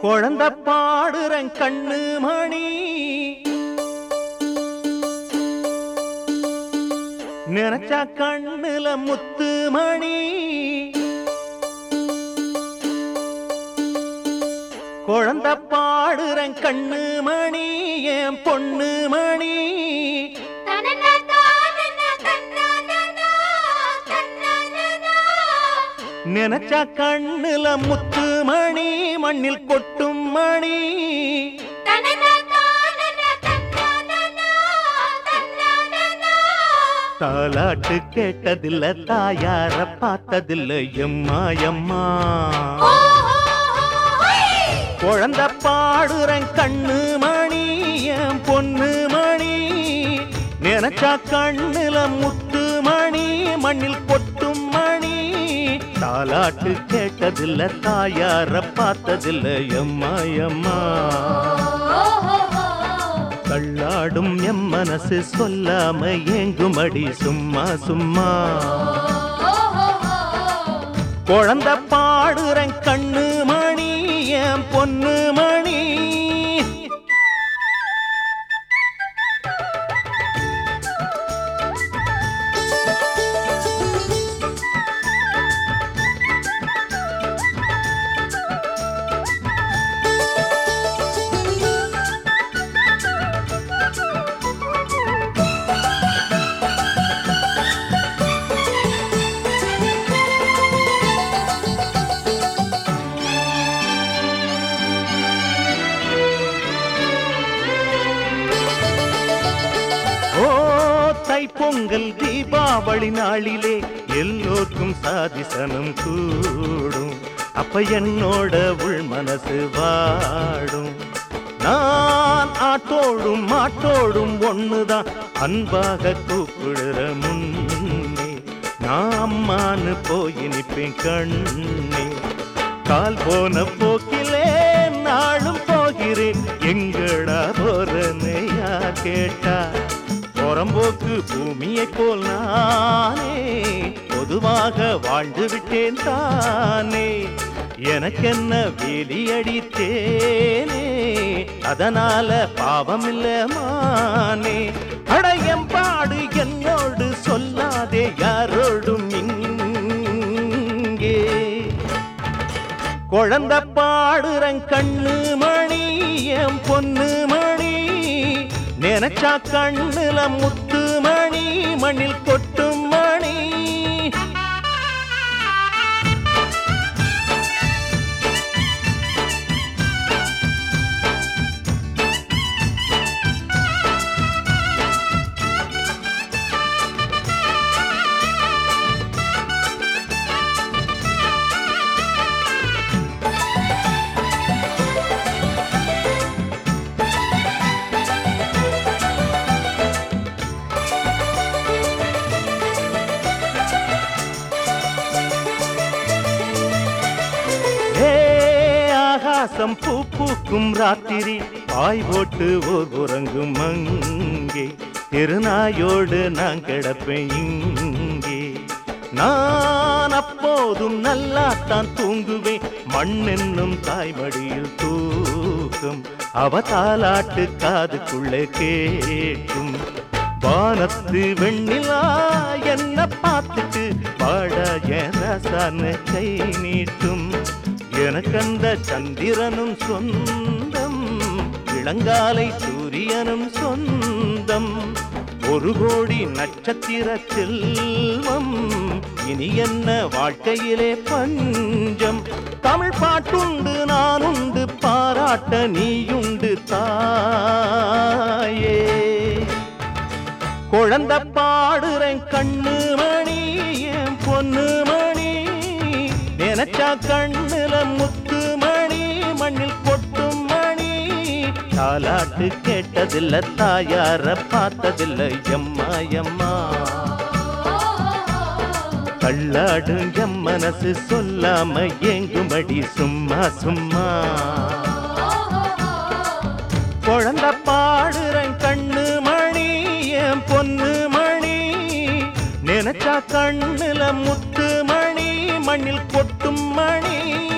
குழந்த பாடுறன் கண்ணு மணி நினைச்சா கண்ணுல முத்து மணி குழந்த பாடுறன் கண்ணு மணி என் பொண்ணு மணி தனனா தானனா தன்னானா தன்னானா நினைச்சா கண்ணுல முத்து மணி மண்ணில் கொட்டும் மணி தனனா தானனா தன்னானா தன்னானா தாலாட்டு கேட்டதில்ல தாயார பார்த்ததில்ல எம்மா எம்மா குழந்த பாடுறன் கண்ணு மணி என் பொண்ணு மணி நினைச்சா கண்ணுல முத்து மணி மண்ணில் கொட்டும் மணி தாலாட்டு கேட்டதில்ல தாயார பார்த்ததில்ல எம்மா எம்மா தள்ளாடும் எம் மனசு சொல்லாம ஏங்குமடி சும்மா சும்மா குழந்த பாடுறன் கண்ணு மணி என் பொண்ணு மணி ஓ தைப்பொங்கல் தீபாவளி நாளிலே எல்லோர்க்கும் சாதிசனம் கூடும் அப்ப என்னோட உள் மனசு வாடும் நான் ஆட்டோடும் மாட்டோடும் ஒண்ணுதான் அன்பாக கூப்பிடுற முன்னே நான் அம்மான்னு போய் நிப்பேன் கண்ணே கால் போன போக்கிலே நாளும் போகிறேன் எங்கடா போறன்னு யார் கேட்டா புறம்போக்கு பூமியை போல் நானே பொதுவாக வாழ்ந்து விட்டேன் தானே எனக்கென்ன வேலி அடித்தேனே அதனால பாவம் இல்ல மானே அடையம்பாடு என்னோடு சொல்லாதே யாரோடும் இங்கே குழந்த பாடுறன் கண்ணு மணி என் பொண்ணு மணி நினைச்சா கண்ணுல முத்து மணி மண்ணில் கொட்டும் மணி ஏ ஆகாசம் பூ பூக்கும் ராத்திரி பாய் போட்டு ஓர் உறங்கும் அங்கே திருநாயோடு நான் கிடப்பேன் இங்கே நான் அப்போதும் நல்லாத்தான் தூங்குவேன் மண் என்னும் தாய்மடியில் தூக்கம் அவ தாலாட்டு காதுக்குள்ளே கேட்கும் வானத்து வெண்ணிலா என்ன பார்த்துட்டு வாழ என் ரசான்னு கை நீட்டும் எனக்கந்த சந்திரனும் சொந்தம் இளங்காலை சூரியனும் சொந்தம் ஒரு கோடி நட்சத்திர செல்வம் இனி என்ன வாழ்க்கையிலே பஞ்சம் தமிழ் பாட்டுண்டு நானுண்டு பாராட்ட நீயுண்டு தாயே குழந்த பாடுறேன் கண்ணு மணி என் பொண்ணு மணி நினைச்சா கண்ணுல முத்து மணி மண்ணில் கொட்டும் மணி தாலாட்டு கேட்டதில்ல தாயார பார்த்ததில்ல எம்மா எம்மா தள்ளாடும் எம் மனசு சொல்லாம ஏங்குமடி சும்மா சும்மா குழந்த பாடுறன் கண்ணு மணி என் பொண்ணு மணி நினைச்சா கண்ணுல முத்து மணி மண்ணில் கொட்டும் மணி